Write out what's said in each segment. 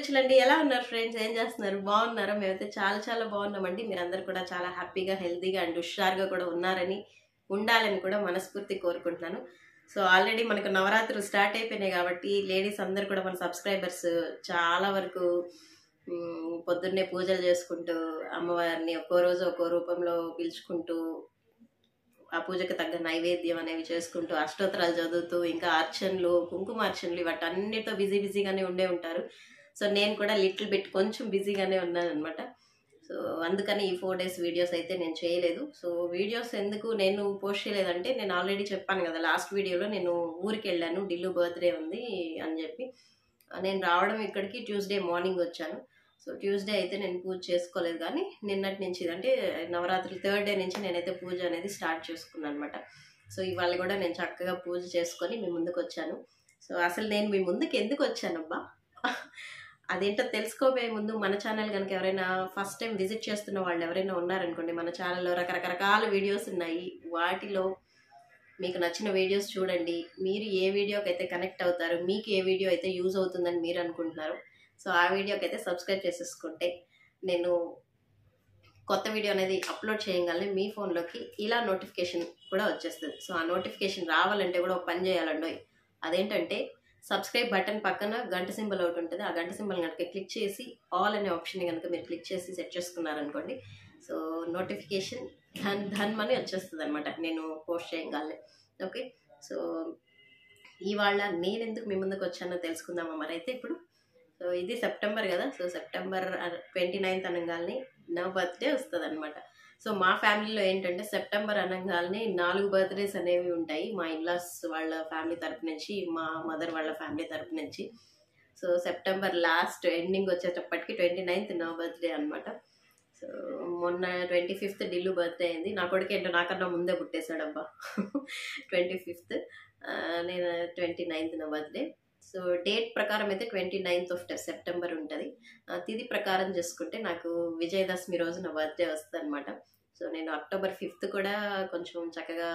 ఆకాంక్షలండి ఎలా ఉన్నారు ఫ్రెండ్స్ ఏం చేస్తున్నారు బాగున్నారా మేమైతే చాలా చాలా బాగున్నామండి మీరందరూ కూడా చాలా హ్యాపీగా హెల్తీగా అండ్ హుషారుగా కూడా ఉన్నారని ఉండాలని కూడా మనస్ఫూర్తి కోరుకుంటున్నాను సో ఆల్రెడీ మనకు నవరాత్రులు స్టార్ట్ అయిపోయినాయి కాబట్టి లేడీస్ అందరు కూడా మన సబ్స్క్రైబర్స్ చాలా వరకు మ్, పొద్దున్నే పూజలు చేసుకుంటూ అమ్మవారిని ఒక్కో రోజు ఒక్కో రూపంలో పిలుచుకుంటూ ఆ పూజకి తగ్గ నైవేద్యం అనేవి చేసుకుంటూ అష్టోత్తరాలు చదువుతూ ఇంకా అర్చనలు కుంకుమార్చనలు వాటన్నిటితో బిజీ బిజీగానే ఉండే ఉంటారు సో నేను కూడా లిటిల్ బిట్ కొంచెం బిజీగానే ఉన్నాను అనమాట సో అందుకని ఈ ఫోర్ డేస్ వీడియోస్ అయితే నేను చేయలేదు సో వీడియోస్ ఎందుకు నేను పోస్ట్ చేయలేదంటే నేను ఆల్రెడీ చెప్పాను కదా లాస్ట్ వీడియోలో నేను ఊరికి వెళ్ళాను ఢిల్లీ బర్త్డే ఉంది అని చెప్పి నేను రావడం ఇక్కడికి ట్యూస్డే మార్నింగ్ వచ్చాను సో ట్యూస్డే అయితే నేను పూజ చేసుకోలేదు కానీ నిన్నటి నుంచి అంటే నవరాత్రి థర్డ్ డే నుంచి నేనైతే పూజ అనేది స్టార్ట్ చేసుకున్నాను అనమాట సో ఇవాళ కూడా నేను చక్కగా పూజ చేసుకొని మీ ముందుకు వచ్చాను సో అసలు నేను మీ ముందుకు ఎందుకు వచ్చానబ్బా అదేంటో తెలుసుకోబోయే ముందు మన ఛానల్ కనుక ఎవరైనా ఫస్ట్ టైం విజిట్ చేస్తున్న వాళ్ళు ఎవరైనా ఉన్నారనుకోండి మన ఛానల్లో రకరకరకాల వీడియోస్ ఉన్నాయి వాటిలో మీకు నచ్చిన వీడియోస్ చూడండి మీరు ఏ వీడియోకి అయితే కనెక్ట్ అవుతారు మీకు ఏ వీడియో అయితే యూజ్ అవుతుందని మీరు అనుకుంటున్నారు సో ఆ వీడియోకి అయితే సబ్స్క్రైబ్ చేసేసుకుంటే నేను కొత్త వీడియో అనేది అప్లోడ్ చేయగానే మీ ఫోన్లోకి ఇలా నోటిఫికేషన్ కూడా వచ్చేస్తుంది సో ఆ నోటిఫికేషన్ రావాలంటే కూడా ఒక పని చేయాలండి అదేంటంటే సబ్స్క్రైబ్ బటన్ పక్కన గంట సింబల్ ఒకటి ఉంటుంది ఆ గంట సింబల్ కనుక క్లిక్ చేసి ఆల్ అనే ఆప్షన్ కనుక మీరు క్లిక్ చేసి సెట్ చేసుకున్నారనుకోండి సో నోటిఫికేషన్ ధన్ ధన్ అని వచ్చేస్తుంది అనమాట నేను పోస్ట్ చేయగానే ఓకే సో ఇవాళ నేను ఎందుకు మీ ముందుకు వచ్చానో తెలుసుకుందామా మరి అయితే ఇప్పుడు సో ఇది సెప్టెంబర్ కదా సో సెప్టెంబర్ ట్వంటీ నైన్త్ అనగానే నా బర్త్డే వస్తుంది అనమాట సో మా ఫ్యామిలీలో ఏంటంటే సెప్టెంబర్ అనగానే నాలుగు బర్త్డేస్ అనేవి ఉంటాయి మా ఇన్లాస్ వాళ్ళ ఫ్యామిలీ తరపు నుంచి మా మదర్ వాళ్ళ ఫ్యామిలీ తరపు నుంచి సో సెప్టెంబర్ లాస్ట్ ఎండింగ్ వచ్చేటప్పటికి ట్వంటీ నైన్త్ నా బర్త్డే అనమాట సో మొన్న ట్వంటీ ఫిఫ్త్ డిల్లు బర్త్డే అయింది నా కొడుకు ఏంటో నాకన్నా ముందే పుట్టేశాడబ్బా ట్వంటీ ఫిఫ్త్ నేను ట్వంటీ నైన్త్ నా బర్త్డే సో డేట్ ప్రకారం అయితే ట్వంటీ నైన్త్ ఆఫ్ సెప్టెంబర్ ఉంటుంది తిది ప్రకారం చేసుకుంటే నాకు విజయదశమి రోజు నా బర్త్డే వస్తుంది అనమాట సో నేను అక్టోబర్ ఫిఫ్త్ కూడా కొంచెం చక్కగా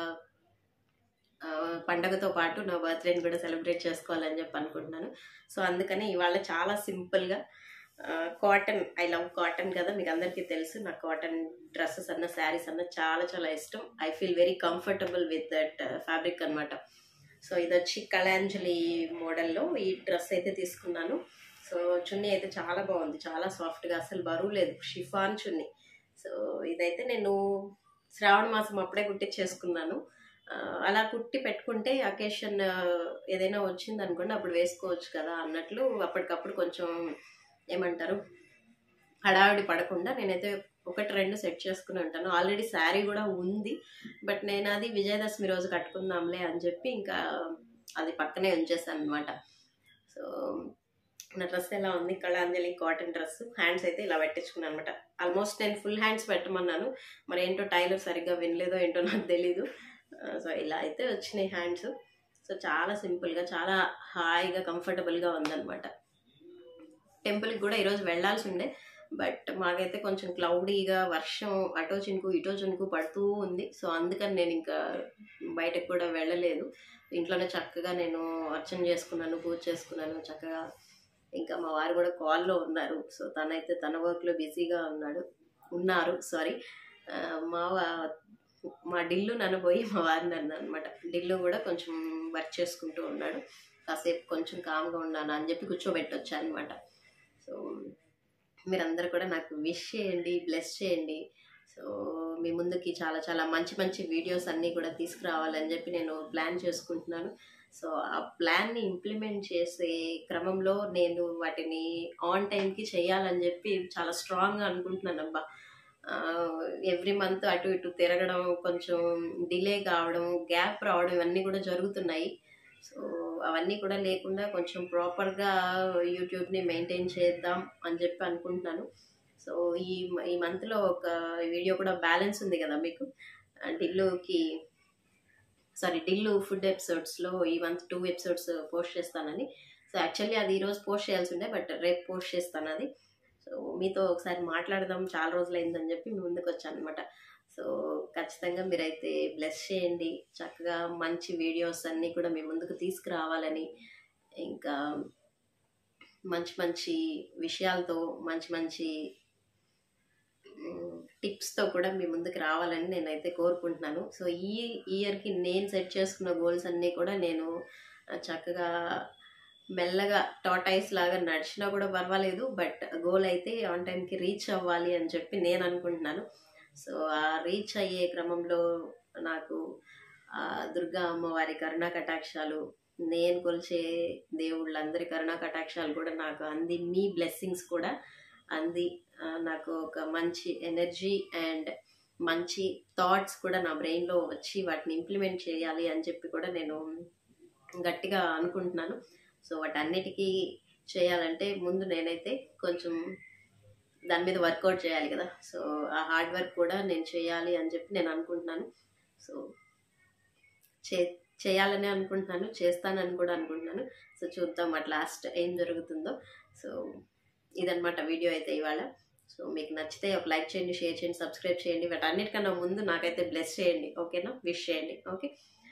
ఆ, పండగతో పాటు నా బర్త్డేని కూడా సెలబ్రేట్ చేసుకోవాలని చెప్పి అనుకుంటున్నాను సో అందుకని ఇవాళ చాలా సింపుల్గా కాటన్ ఐ లవ్ కాటన్ కదా మీకు అందరికీ తెలుసు నాకు కాటన్ డ్రెస్సెస్ అన్న శారీస్ అన్న చాలా చాలా ఇష్టం I feel very comfortable with that fabric అనమాట సో ఇది వచ్చి కళాంజలి మోడల్లో ఈ డ్రెస్ అయితే తీసుకున్నాను సో చున్నీ అయితే చాలా బాగుంది చాలా సాఫ్ట్గా అసలు బరువు లేదు షిఫాన్ చున్నీ సో ఇదైతే నేను శ్రావణ మాసం అప్పుడే కుట్టించేసుకున్నాను ఆ, అలా కుట్టి పెట్టుకుంటే అకేషన్ ఏదైనా వచ్చింది అనుకోండి అప్పుడు వేసుకోవచ్చు కదా అన్నట్లు అప్పటికప్పుడు కొంచెం ఏమంటారు హడావిడి పడకుండా నేనైతే ఒకటి రెండు సెట్ చేసుకుని ఉంటాను ఆల్రెడీ శారీ కూడా ఉంది బట్ నేను అది విజయదశమి రోజు కట్టుకుందాంలే అని చెప్పి ఇంకా అది పక్కనే ఉంచేసాను అనమాట సో నా డ్రెస్ ఎలా ఉంది కళాంజలి కాటన్ డ్రెస్ హ్యాండ్స్ అయితే ఇలా పెట్టించుకున్నాను అనమాట ఆల్మోస్ట్ నేను ఫుల్ హ్యాండ్స్ పెట్టమన్నాను మరి ఏంటో టైలర్ సరిగ్గా వినలేదో ఏంటో నాకు తెలీదు సో ఇలా అయితే వచ్చినాయి హ్యాండ్స్ సో చాలా సింపుల్గా చాలా హాయిగా కంఫర్టబుల్గా ఉందన్నమాట టెంపుల్కి కూడా ఈరోజు వెళ్ళాల్సి ఉండే బట్ మాకైతే కొంచెం క్లౌడీగా వర్షం అటో చినుకు ఇటో చినుకు పడుతూ ఉంది సో అందుకని నేను ఇంకా బయటకు కూడా వెళ్ళలేదు ఇంట్లోనే చక్కగా నేను అర్చన చేసుకున్నాను పూజ చేసుకున్నాను చక్కగా ఇంకా మా వారు కూడా కాల్లో ఉన్నారు సో తనైతే తన వర్క్లో బిజీగా ఉన్నాడు ఉన్నారు సారీ మా వా- మా డిల్లు నన్ను పోయి మా వారిని అన్నాను అనమాట డిల్లు కూడా కొంచెం వర్క్ చేసుకుంటూ ఉన్నాడు కాసేపు కొంచెం కామ్గా ఉన్నాను అని చెప్పి కూర్చోబెట్టొచ్చా అనమాట సో మీరందరూ కూడా నాకు విష్ చేయండి బ్లెస్ చేయండి సో మీ ముందుకి చాలా చాలా మంచి మంచి వీడియోస్ అన్నీ కూడా తీసుకురావాలని చెప్పి నేను ప్లాన్ చేసుకుంటున్నాను సో ఆ ప్లాన్ని ఇంప్లిమెంట్ చేసే క్రమంలో నేను వాటిని ఆన్ టైంకి చేయాలని చెప్పి చాలా స్ట్రాంగ్గా అనుకుంటున్నాను అబ్బా ఎవ్రీ మంత్ అటు ఇటు తిరగడం కొంచెం డిలే కావడం గ్యాప్ రావడం ఇవన్నీ కూడా జరుగుతున్నాయి సో అవన్నీ కూడా లేకుండా కొంచెం ప్రాపర్గా యూట్యూబ్ని మెయింటైన్ చేద్దాం అని చెప్పి అనుకుంటున్నాను సో ఈ ఈ మంత్లో ఒక వీడియో కూడా బ్యాలెన్స్ ఉంది కదా మీకు ఆ, ఢిల్లుకి సారీ ఢిల్లు ఫుడ్ ఎపిసోడ్స్లో ఈ మంత్ టూ ఎపిసోడ్స్ పోస్ట్ చేస్తానని సో యాక్చువల్లీ అది ఈరోజు పోస్ట్ చేయాల్సి ఉండే బట్ రేపు పోస్ట్ చేస్తాను అది సో మీతో ఒకసారి మాట్లాడదాం చాలా రోజులైందని చెప్పి మీ ముందుకు వచ్చాను అనమాట సో ఖచ్చితంగా మీరైతే బ్లెస్ చేయండి చక్కగా మంచి వీడియోస్ అన్నీ కూడా మీ ముందుకు తీసుకురావాలని ఇంకా మంచి మంచి విషయాలతో మంచి మంచి టిప్స్తో కూడా మీ ముందుకు రావాలని నేనైతే కోరుకుంటున్నాను సో ఈ ఇయర్కి నేను సెట్ చేసుకున్న గోల్స్ అన్నీ కూడా నేను ఆ, చక్కగా మెల్లగా టాటైస్ లాగా నడిచినా కూడా పర్వాలేదు బట్ గోల్ అయితే ఆన్ టైంకి రీచ్ అవ్వాలి అని చెప్పి నేను అనుకుంటున్నాను సో ఆ రీచ్ అయ్యే క్రమంలో నాకు ఆ దుర్గా అమ్మవారి కరుణా కటాక్షాలు నేను కొలిచే దేవుళ్ళందరి కరుణా కటాక్షాలు కూడా నాకు అంది మీ బ్లెస్సింగ్స్ కూడా అంది ఆ, నాకు ఒక మంచి ఎనర్జీ అండ్ మంచి థాట్స్ కూడా నా బ్రెయిన్లో వచ్చి వాటిని ఇంప్లిమెంట్ చేయాలి అని చెప్పి కూడా నేను గట్టిగా అనుకుంటున్నాను సో వాటన్నిటికీ చేయాలంటే ముందు నేనైతే కొంచెం దాని మీద వర్కౌట్ చేయాలి కదా సో ఆ హార్డ్ వర్క్ కూడా నేను చేయాలి అని చెప్పి నేను అనుకుంటున్నాను సో చే చేయాలని అనుకుంటున్నాను చేస్తానని కూడా అనుకుంటున్నాను సో చూద్దాం అట్ లాస్ట్ ఏం జరుగుతుందో సో ఇదన్నమాట వీడియో అయితే ఇవాళ సో మీకు నచ్చితే ఒక లైక్ చేయండి షేర్ చేయండి సబ్స్క్రైబ్ చేయండి బట్ అన్నిటికన్నా ముందు నాకైతే బ్లెస్ చేయండి ఓకేనా విష్ చేయండి ఓకే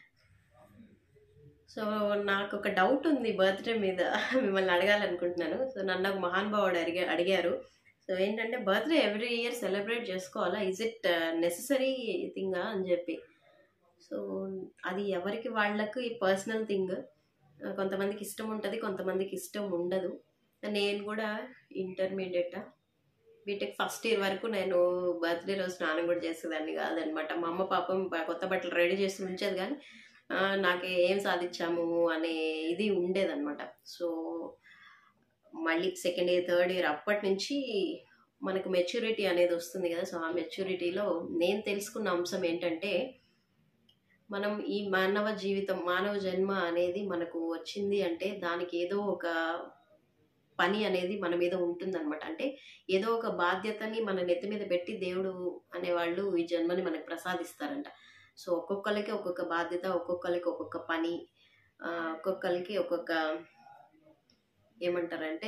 సో నాకు ఒక డౌట్ ఉంది బర్త్డే మీద మిమ్మల్ని అడగాలనుకుంటున్నాను సో నన్ను ఒక మహానుభావుడు అడిగా అడిగారు సో ఏంటంటే బర్త్డే ఎవ్రీ ఇయర్ సెలబ్రేట్ చేసుకోవాలా ఇజ్ ఇట్ నెససరీ థింగా అని చెప్పి సో అది ఎవరికి వాళ్ళకు ఈ పర్సనల్ థింగ్ కొంతమందికి ఇష్టం ఉంటుంది కొంతమందికి ఇష్టం ఉండదు నేను కూడా ఇంటర్మీడియట్ బీటెక్ ఫస్ట్ ఇయర్ వరకు నేను బర్త్డే రోజు స్నానం కూడా చేసేదాన్ని కాదనమాట మా అమ్మ పాపం బ- కొత్త బట్టలు రెడీ చేసి ఉంచేది కానీ ఆ, నాకు ఏం సాధించాము అనే ఇది ఉండేదన్నమాట సో మళ్ళీ సెకండ్ ఇయర్ థర్డ్ ఇయర్ అప్పటి నుంచి మనకు మెచ్యూరిటీ అనేది వస్తుంది కదా సో ఆ మెచ్యూరిటీలో నేను తెలుసుకున్న అంశం ఏంటంటే మనం ఈ మానవ జీవితం మానవ జన్మ అనేది మనకు వచ్చింది అంటే దానికి ఏదో ఒక పని అనేది మన మీద ఉంటుందన్నమాట అంటే ఏదో ఒక బాధ్యతని మన నెత్తి మీద పెట్టి దేవుడు అనేవాళ్ళు ఈ జన్మని మనకు ప్రసాదిస్తారంట సో ఒక్కొక్కరికి ఒక్కొక్క బాధ్యత ఒక్కొక్కరికి ఒక్కొక్క పని ఆ, ఒక్కొక్కరికి ఒక్కొక్క ఏమంటారంటే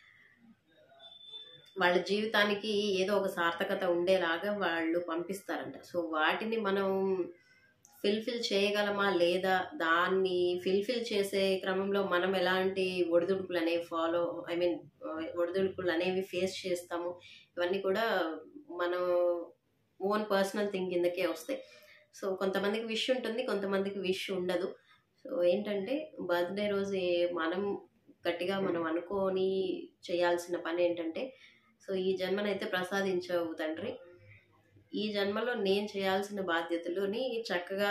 వాళ్ళ జీవితానికి ఏదో ఒక సార్థకత ఉండేలాగా వాళ్ళు పంపిస్తారంట సో వాటిని మనం ఫిల్ఫిల్ చేయగలమా లేదా దాన్ని ఫిల్ఫిల్ చేసే క్రమంలో మనం ఎలాంటి ఒడిదుడుకులు అనేవి ఫాలో ఐ మీన్ ఒడిదుడుకులు అనేవి ఫేస్ చేస్తాము ఇవన్నీ కూడా మనం ఓన్ పర్సనల్ థింగ్ కిందకే వస్తాయి సో కొంతమందికి విష్ ఉంటుంది కొంతమందికి విష్ ఉండదు సో ఏంటంటే బర్త్డే రోజు ఏ- మనం గట్టిగా మనం అనుకొని చేయాల్సిన పని ఏంటంటే సో ఈ జన్మనైతే ప్రసాదించవు తండ్రి ఈ జన్మలో నేను చేయాల్సిన బాధ్యతలుని చక్కగా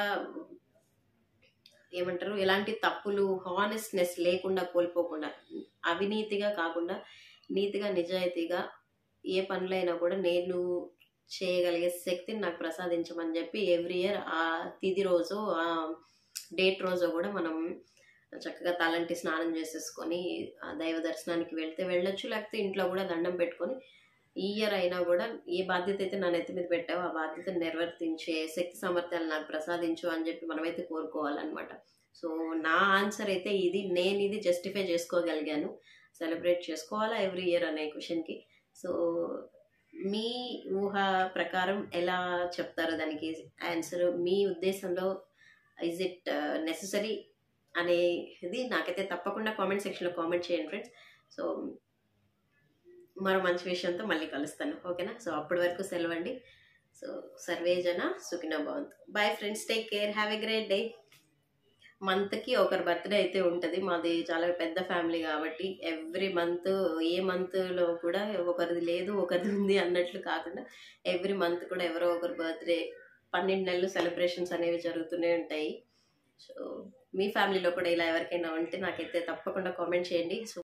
ఏమంటారు ఎలాంటి తప్పులు హానెస్ట్నెస్ లేకుండా కోల్పోకుండా అవినీతిగా కాకుండా నీతిగా నిజాయితీగా ఏ పనులైనా కూడా నేను చేయగలిగే శక్తిని నాకు ప్రసాదించమని చెప్పి ఎవ్రీ ఇయర్ ఆ తిది రోజు ఆ డేట్ రోజు కూడా మనం చక్కగా తలంటి స్నానం చేసేసుకొని ఆ దైవ దర్శనానికి వెళ్తే వెళ్ళొచ్చు లేకపోతే ఇంట్లో కూడా దండం పెట్టుకొని ఈ ఇయర్ అయినా కూడా ఏ బాధ్యత అయితే నా నెత్తి మీద పెట్టావో ఆ బాధ్యతను నిర్వర్తించే శక్తి సామర్థ్యాలు నాకు ప్రసాదించు అని చెప్పి మనమైతే కోరుకోవాలన్నమాట సో నా ఆన్సర్ అయితే ఇది నేను ఇది జస్టిఫై చేసుకోగలిగాను సెలబ్రేట్ చేసుకోవాలా ఎవ్రీ ఇయర్ అనే క్వశ్చన్కి సో మీ ఊహ ప్రకారం ఎలా చెప్తారు దానికి ఆన్సర్ మీ ఉద్దేశంలో ఇజ్ ఇట్ నెససరీ అనేది నాకైతే తప్పకుండా కామెంట్ సెక్షన్లో కామెంట్ చేయండి ఫ్రెండ్స్ సో మరో మంచి విషయంతో మళ్ళీ కలుస్తాను ఓకేనా సో అప్పటి వరకు సెలవండి సో సర్వే జన సుఖిన భవంతు bye friends take care have a great day మంత్కి ఒకరి బర్త్డే అయితే ఉంటుంది మాది చాలా పెద్ద ఫ్యామిలీ కాబట్టి ఎవ్రీ మంత్ ఏ మంత్లో కూడా ఒకరిది లేదు ఒకరిది ఉంది అన్నట్లు కాకుండా ఎవ్రీ మంత్ కూడా ఎవరో ఒకరి బర్త్డే పన్నెండు నెలలు సెలబ్రేషన్స్ అనేవి జరుగుతూనే ఉంటాయి సో మీ ఫ్యామిలీలో కూడా ఇలా ఎవరికైనా ఉంటే నాకైతే తప్పకుండా కామెంట్ చేయండి సో